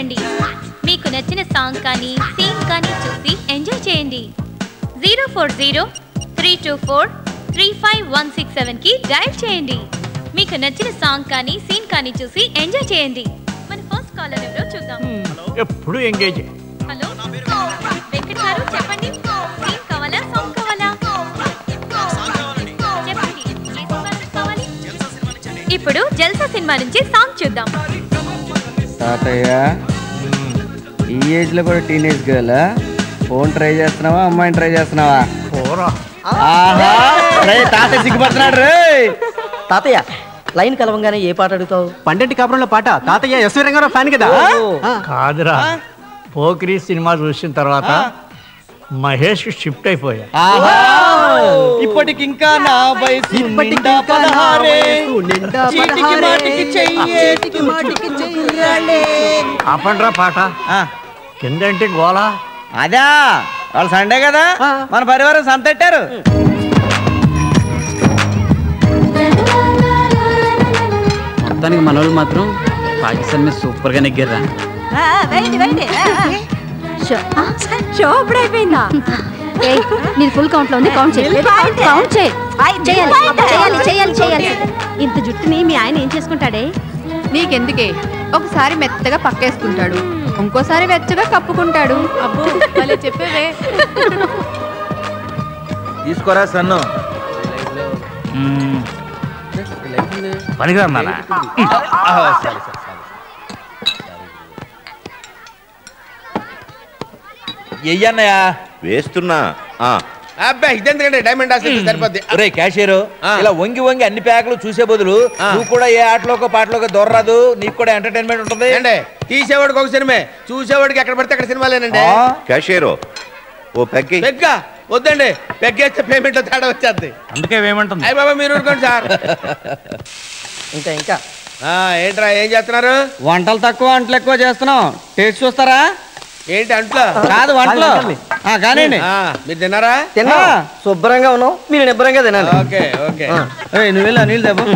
చేయండి మీకు నచ్చిన సాంగ్ కానీ సీన్ కానీ చూసి ఎంజాయ్ చేయండి zero four zero three two four three five one six సెవెన్కి డయల్ చేయండి మీకు నచ్చిన సాంగ్ కానీ సీన్ కానీ చూసి ఎంజాయ్ చేయండి మన ఫస్ట్ కాలర్ ఎవరో చూద్దాం ఎప్పుడు ఎంగేజ్ హలో వెంకట్ గారు చెప్పండి సీన్ కావాలా సాంగ్ కావాలా చెప్పండి ఏ సినిమా నుంచి కావాలి ఇప్పుడు జల్సా సినిమా నుంచి సాంగ్ చూద్దాం తాతయ్య ఈ ఏజ్ లో కూడా టీనేజ్ గర్ల్ ఫోన్ ట్రై చేస్తున్నావా అమ్మాయిని ట్రై చేస్తున్నావా పోరా ఆహా రే తాతయ్య సిగ్గుపడుతున్నాడు రే తాతయ్య లైన్ కలవంగానే ఏ పాట అడుగుతావు పండంటి కాపురంలో పాట తాతయ్య ఎస్వి రంగారావు ఫ్యాన్ కదా ఆ. కాదురా పోకిరి సినిమా చూసిన తర్వాత మహేష్ షిఫ్ట్ అయిపోయా ఆహా ఇప్పటికి ఇంకా నా వయసు నిండా పదహారే నిండా చీటికి పదహారే. మాటికి చెయ్యే చీటికి మాటికి చెయ్యాలే. ఆపండ్రా పాట ఆ, కిందంటే గోలా అదా వాళ్ళు సండే కదా ఆ. మన పరివారం సంతెట్టారు మొత్తానికి మనోళ్ళు మాత్రం పాకిస్తాన్ మీద సూపర్ గా నెగ్గారా షో ఇప్పుడు అయిపోయిందా నీది ఫుల్ కౌంట్ లో ఉంది కౌంట్ చేయి కౌంట్ చేయి చేయాలి చేయాలి చేయాలి చేయాలి ఇంత జుట్టుని మీ ఆయన ఏం చేసుకుంటాడే నీకెందుకే ఒకసారి మెత్తగా పక్కేసుకుంటాడు ఇంకోసారి వెచ్చగా కప్పుకుంటాడు అబ్బో భలే చెప్పేవే తీసుకోరా సన్ను పనికిరా నాన్న ఎయ్యన్నయ్యా వేస్తున్నా ఆ, అబ్బాయి ఇదెందుకంటే డైమండ్ హాస్పిటల్ సరిపోద్ది ఒరే క్యాషియర్ ఆ. ఇలా వంగి వంగి అన్ని ప్యాకులు చూసే బదులు ఆ. నువ్వు కూడా ఏ ఆటలోకో పాటలోకో దొరరాదు నీకు కూడా ఎంటర్టైన్మెంట్ ఉంటుంది ఏంటే తీసేవాడికి ఒక సినిమా చూసేవాడికి ఎక్కడ పడితే అక్కడ సినిమాలేనండి ఆ? క్యాషియరు ఓ పెగ్గి పెగ్గ వద్దండి పెగ్గేస్తే పేమెంట్ లో తేడా వచ్చేది అందుకే ఏమంటుంది అయ్య బాబా మీరు ఊరుకోండి సార్ ఇంకా ఇంకా ఆ, ఏంట్రా ఏం చేస్తున్నారు వంటలు తక్కువ వంటలు ఎక్కువ చేస్తున్నాం టేస్ట్ చూస్తారా ఏంటి అంట్లో కాదు వంటలు ఆ, కానివ్వండి ఆ, మీరు తిన్నారా తిన్నా శుభ్రంగా ఉన్నావు మీరు నిబ్బరంగా తినాలి ఓకే ఓకే ఏయ్, నువ్వు వెళ్ళా నీళ్ళు దెబ్బ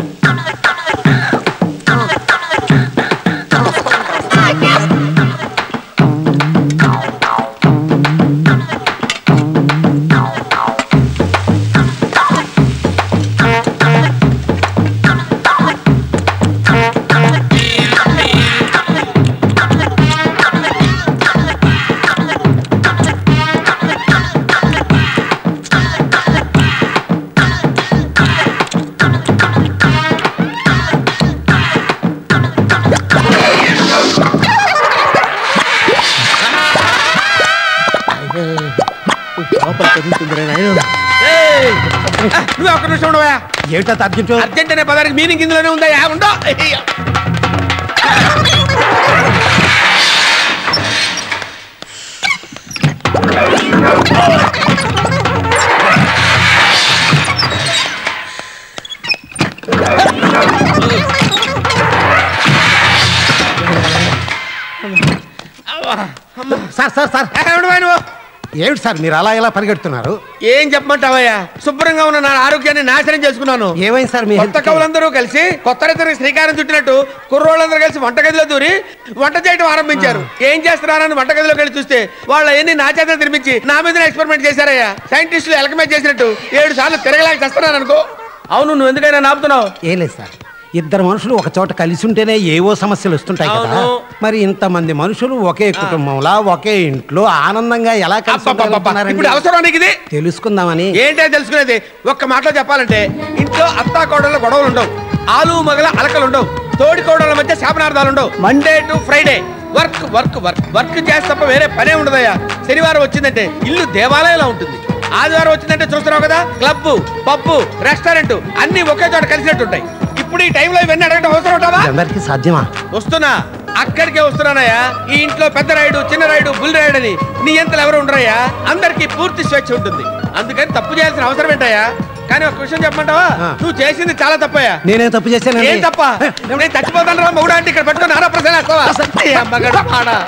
ఏయ్! ఆ, నువ్వు ఒక్క నిమిషం ఉండవా ఏమిటా తగ్గించు అర్జెంట్ అనే పదానికి మీనింగ్ ఇందులోనే ఉందా యా, ఉండో సార్ సార్ సార్ ఏ, ఉండవా నువ్వు ఏమిటి సార్ మీరు అలా ఎలా పరిగెడుతున్నారు ఏం చెప్పమంటావయ్యా శుభ్రంగా ఉన్న నా ఆరోగ్యాన్ని నాశనం చేసుకున్నాను ఏమైంది సార్ మీ కొత్త health కి? కవులందరూ కలిసి కొత్త రైతులకు శ్రీకారం చుట్టినట్టు కుర్రోళ్ళందరూ కలిసి వంటగదిలో దూరి వంట చేయడం ఆరంభించారు ఏం చేస్తున్నారని వంటగదిలోకి వెళ్ళి చూస్తే వాళ్ళ ఎన్ని నా చేత తినిపించి నా మీద ఎక్స్పెరిమెంట్ చేశారయ్యా సైంటిస్టులు ఎలకమే చేసినట్టు ఏడు సార్లు తిరగలేక చేస్తున్నాను అనుకో అవును నువ్వు ఎందుకైనా నాపుతున్నావు ఏం లేదు సార్ ఇద్దరు మనుషులు ఒక చోట కలిసి ఉంటేనే ఏవో సమస్యలు వస్తుంటాయి కదా అవును. మరి ఇంతమంది మనుషులు ఒకే కుటుంబంలా ఒకే ఇంట్లో ఆనందంగా ఎలా కలిసి అబ్బబ్బబ్బబ్బ. ఉండగలుగుతున్నారండి? ఇప్పుడు అవసరం నీకు ఇది తెలుసుకుందామని ఏంటో తెలుసుకునేది ఒక్క మాటలో చెప్పాలంటే ఇంట్లో అత్తా కోడళ్ళ గొడవలు ఉండవు ఆలు మగల అలకలు ఉండవు తోడి కోడళ్ళ మధ్య శాపనార్థాలు ఉండవు Monday to Friday work work work work చేస్తే తప్ప వేరే పనే ఉండదయ్యా శనివారం వచ్చిందంటే ఇల్లు దేవాలయంలో ఉంటుంది ఆదివారం వచ్చిందంటే చూస్తున్నావు కదా క్లబ్ పబ్బు రెస్టారెంట్ అన్ని ఒకే చోట కలిసినట్టు ఉంటాయి ఇప్పుడు ఈ టైంలో ఇవన్నీ అడగడం అవసరం ఉంటావా అందరికి సాధ్యమా వస్తున్నా అక్కడికే వస్తున్నానయ్యా ఈ ఇంట్లో పెద్ద రాయుడు చిన్న రాయుడు బుల్ రాయుడు అని నీ ఎంతలు ఎవరు ఉండరయ్యా అందరికి పూర్తి స్వేచ్ఛ ఉంటుంది అందుకని తప్పు చేయాల్సిన అవసరం ఏంటయ్యా కానీ ఒక విషయం చెప్పమంటావా ఆ. నువ్వు చేసింది చాలా తప్పయ్యా నేనేం తప్పు చేశానండి ఏం తప్ప నేను చచ్చిపోతాను రా మగుడు అంటే ఇక్కడ పెట్టుకుని ఆరా ప్రశ్న వేస్తావా? ఏ అమ్మగాడు ఆడా.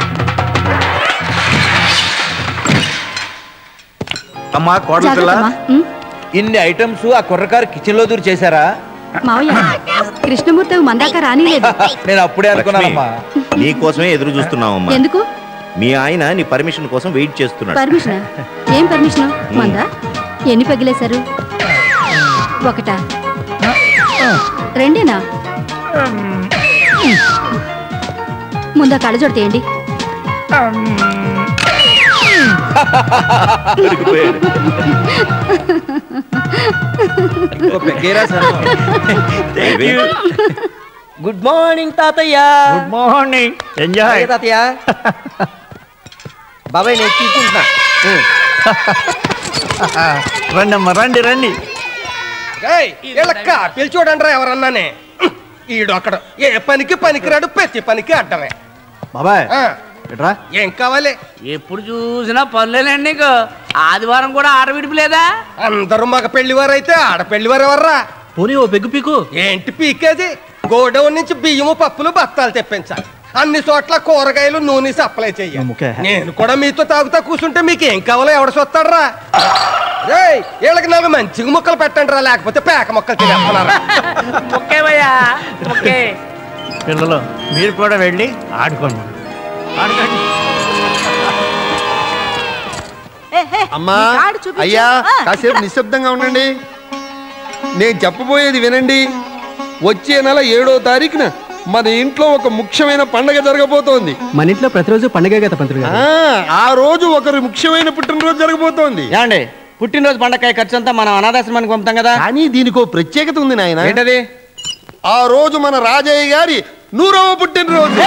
అమ్మా కోడలు పిల్ల జాగ్రత్తమ్మా. ఉమ్, ఇన్ని ఐటమ్స్ ఆ కుర్రకారు కిచెన్ లో దూరి చేశారా మావయ్య కృష్ణమూర్తి మందాక రానిలేదు నేను అప్పుడే అనుకున్నానమ్మా నీకోసమే ఎదురు చూస్తున్నావమ్మా ఎందుకు మీ ఆయన నీ పర్మిషన్ కోసం వెయిట్ చేస్తున్నాడు పర్మిషన్ ఏం పర్మిషన్ మందా ఎన్ని పగిలేశారు ఒకటా రెండేనా ముందా కళ్ళజోడు తీయండి దొరికిపోయాడు. ఓ పెగ్గేరా సార్ ఇవే. గుడ్ మార్నింగ్ తాతయ్య గుడ్ మార్నింగ్ ఎంజాయ్ అయ్య తాతయ్య బాబాయ్ నేను తీసుకుంటున్నా ఉం. రండి అమ్మ రండి రండి వీళ్ళక్క పిలిచోడండ్రా ఎవరన్నానే ఈడు అక్కడ ఏ పనికి పనికిరాడు ప్రతి పనికి అడ్డమే బాబాయ్ ఆ, ఎట్రా ఏం కావాలి ఎప్పుడు చూసినా పనులేనండి నీకు ఆదివారం కూడా ఆడ విడిపి లేదా అందరూ మగ పెళ్లివారు అయితే ఆడ పెళ్లివారు ఎవర్రా పోనీ ఓ పెగ్గు పీకు ఏంటి పీకేది గోడౌన్ నుంచి బియ్యము పప్పులు బత్తాలు తెప్పించాలి అన్ని చోట్ల కూరగాయలు నూనె సప్లై చెయ్యాలి నేను కూడా మీతో తాగుతా కూర్చుంటే మీకు ఏం కావాలో ఎవడ చూస్తాడరా రేయ్ వీళ్ళకి నాకు మంచిగా ముక్కలు పెట్టండి రా లేకపోతే పేక ముక్కలు తినేస్తున్నారా ఓకే భయ్యా ఓకే పిల్లలు మీరు కూడా వెళ్ళి ఆడుకోండి ఆడుకోండి అమ్మా అయ్యా కాసేపు నిశ్శబ్దంగా ఉండండి నేను చెప్పబోయేది వినండి వచ్చే నెల ఏడో తారీఖున మన ఇంట్లో ఒక ముఖ్యమైన పండగ జరగబోతోంది మన ఇంట్లో ప్రతిరోజు పండుగ కదా పంతులు ఆ, ఆ రోజు ఒకరు ముఖ్యమైన పుట్టినరోజు జరగబోతోంది ఏమండి పుట్టినరోజు పండగ ఖర్చు అంతా మనం అనాథాశ్రమానికి పంపుతాం కదా కానీ దీనికి ఓ ప్రత్యేకత ఉంది నాయన ఏంటది ఆ రోజు మన రాజయ్య గారి నూరవ పుట్టినరోజు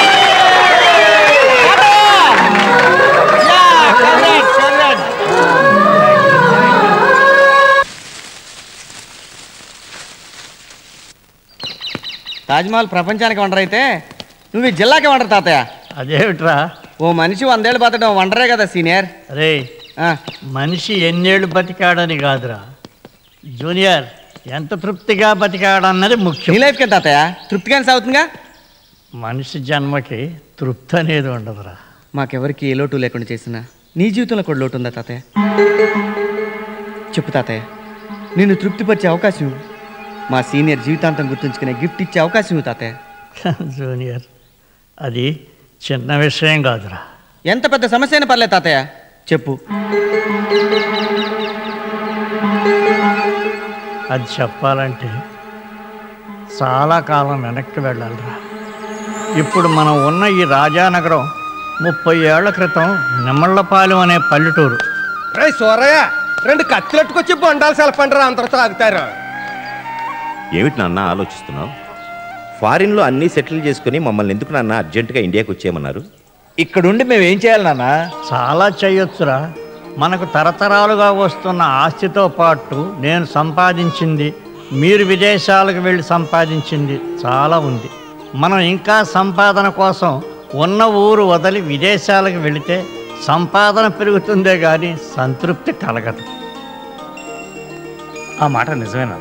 తాజ్మహల్ ప్రపంచానికి వండర్ అయితే నువ్వు ఈ జిల్లాకి వండరు తాతయ్య అదేమిట్రా ఓ మనిషి వందేళ్ళు బతకడం వండరే కదా సీనియర్ అరే మనిషి ఎన్నేళ్ళు బతికాడని కాదురా జూనియర్ ఎంత తృప్తిగా బతికాడన్నది ముఖ్యం నీ లైఫ్కి తాతయ్య తృప్తిగానే సాగుతుందిగా మనిషి జన్మకి తృప్తి అనేది ఉండదురా మాకెవరికి ఏ లోటు లేకుండా చేసిన నీ జీవితంలో కూడా లోటు ఉందా తాతయ్య చెప్పు తాతయ్య నేను తృప్తిపరిచే అవకాశం ఇవ్వు. మా సీనియర్ జీవితాంతం గుర్తుంచుకునే గిఫ్ట్ ఇచ్చే అవకాశం ఇవ్వు తాతయ్య జూనియర్ అది చిన్న విషయం కాదురా ఎంత పెద్ద సమస్య అయినా పర్లేదు తాతయ్య చెప్పు అది చెప్పాలంటే చాలా కాలం వెనక్కి వెళ్ళాలిరా ఇప్పుడు మనం ఉన్న ఈ రాజానగరం ముప్పై ఏళ్ల క్రితం నిమ్మళ్ళపాలెం అనే పల్లెటూరు రే సోరయ్య రెండు కత్తిలట్టుకొచ్చి బొండాలు సెలపండిరా అందరూ తాగుతారు ఏమిటి నాన్న ఆలోచిస్తున్నావు ఫారిన్లో అన్నీ సెటిల్ చేసుకుని మమ్మల్ని ఎందుకు నాన్న అర్జెంటుగా ఇండియాకి వచ్చేయమన్నారు ఇక్కడుండి మేము ఏం చేయాలి నాన్న చాలా చేయొచ్చురా మనకు తరతరాలుగా వస్తున్న ఆస్తితో పాటు నేను సంపాదించింది మీరు విదేశాలకు వెళ్ళి సంపాదించింది చాలా ఉంది మనం ఇంకా సంపాదన కోసం ఉన్న ఊరు వదిలి విదేశాలకు వెళితే సంపాదన పెరుగుతుందే కానీ సంతృప్తి కలగదు ఆ మాట నిజమేనా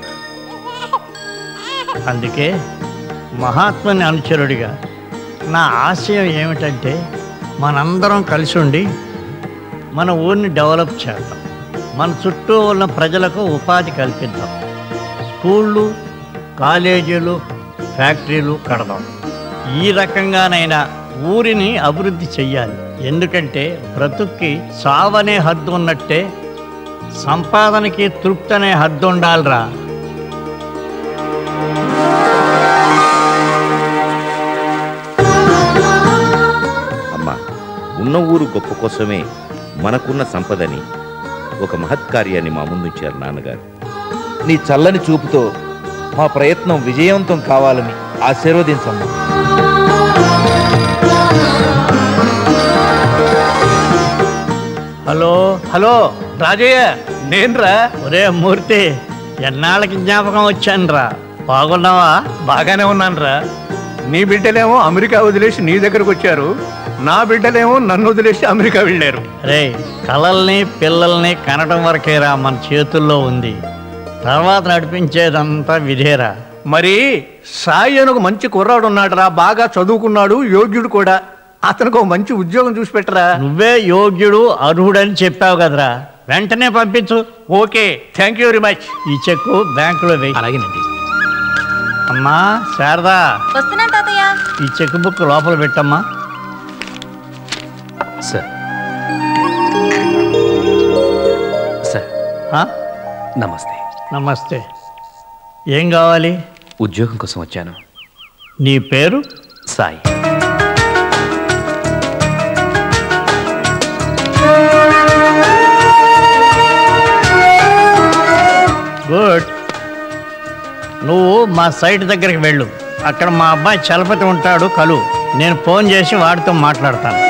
అందుకే మహాత్ముని అనుచరుడిగా నా ఆశయం ఏమిటంటే మనందరం కలిసి ఉండి మన ఊరిని డెవలప్ చేద్దాం మన చుట్టూ ఉన్న ప్రజలకు ఉపాధి కల్పిద్దాం స్కూళ్ళు కాలేజీలు ఫ్యాక్టరీలు కడదాం ఈ రకంగానైనా ఊరిని అభివృద్ధి చెయ్యాలి ఎందుకంటే బ్రతుక్కి సావనే హద్దు ఉన్నట్టే సంపాదనకి తృప్తి అనే హద్దు ఉండాలిరా అమ్మా ఉన్న ఊరు గొప్ప కోసమే మనకున్న సంపదని ఒక మహత్కార్యాన్ని మా ముందుంచారు నాన్నగారు నీ చల్లని చూపుతో మా ప్రయత్నం విజయవంతం కావాలని ఆశీర్వదించమ్మా హలో హలో రాజయ్య నేనురా ఒరే మూర్తి ఎన్నాళ్ళకి జ్ఞాపకం వచ్చానురా బాగున్నావా బాగానే ఉన్నానురా నీ బిడ్డలేమో అమెరికా వదిలేసి నీ దగ్గరకు వచ్చారు నా బిడ్డలేమో నన్ను వదిలేసి అమెరికా వెళ్ళారు రే కలల్ని పిల్లల్ని కనడం వరకేరా మన చేతుల్లో ఉంది తర్వాత నడిపించేదంతా విధేరా మరి సాయి అని ఒక మంచి కుర్రాడు ఉన్నాడురా బాగా చదువుకున్నాడు యోగ్యుడు కూడా అతనికి ఒక మంచి ఉద్యోగం చూసి పెట్టరా నువ్వే యోగ్యుడు అర్హుడని చెప్పావు కదరా వెంటనే పంపించు okay thank you very much ఈ చెక్కు బ్యాంకులో వెయ్యి అలాగేనండి అమ్మా శారదా వస్తున్నాను తాతయ్య ఈ చెక్ బుక్ లోపల పెట్టమ్మా సార్ సార్ ఆ? నమస్తే నమస్తే ఏం కావాలి ఉద్యోగం కోసం వచ్చాను నీ పేరు సాయి గుడ్ నువ్వు మా సైట్ దగ్గరికి వెళ్ళు అక్కడ మా అబ్బాయి చలపతి ఉంటాడు కలు నేను ఫోన్ చేసి వాడితో మాట్లాడతాను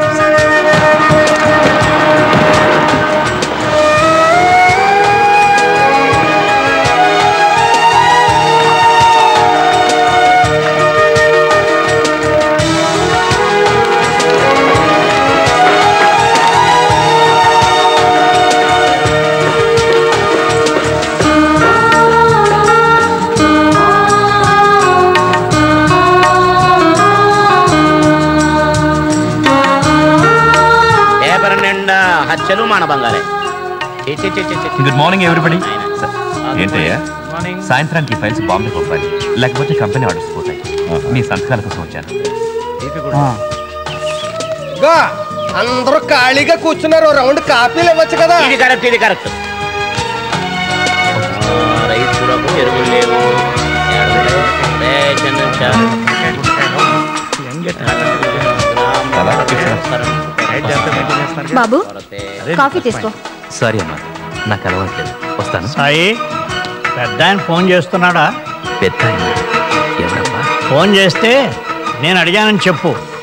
పేపర్ నిండా హత్యలు మానభంగాలే చి, చి, చి, చి, చి. గుడ్ మార్నింగ్ ఎవ్రీబడి ఏంటయ్యా సాయంత్రానికి ఫైల్స్ బాంబే పంపాలి లేకపోతే కంపెనీ ఆర్డర్స్ పోతాయి మీ సంతకాల కోసం వచ్చాను గా అందరూ ఖాళీగా కూర్చున్నారు రౌండ్ కాపీలు ఇవ్వచ్చు కదా ఇది కరెక్ట్ ఇది కరెక్ట్ రైతులకు ఎరువులు లేవు ఎరువులు, రేషన్ చా- బాబు కాఫీ తీసుకో సారీ అమ్మా నాకు అలవాట్లేదు వస్తాను సాయి పెద్ద ఆయన ఫోన్ చేస్తున్నాడా పెద్ద ఆయన ఎవరమ్మా ఫోన్ చేస్తే నేను అడిగానని చెప్పు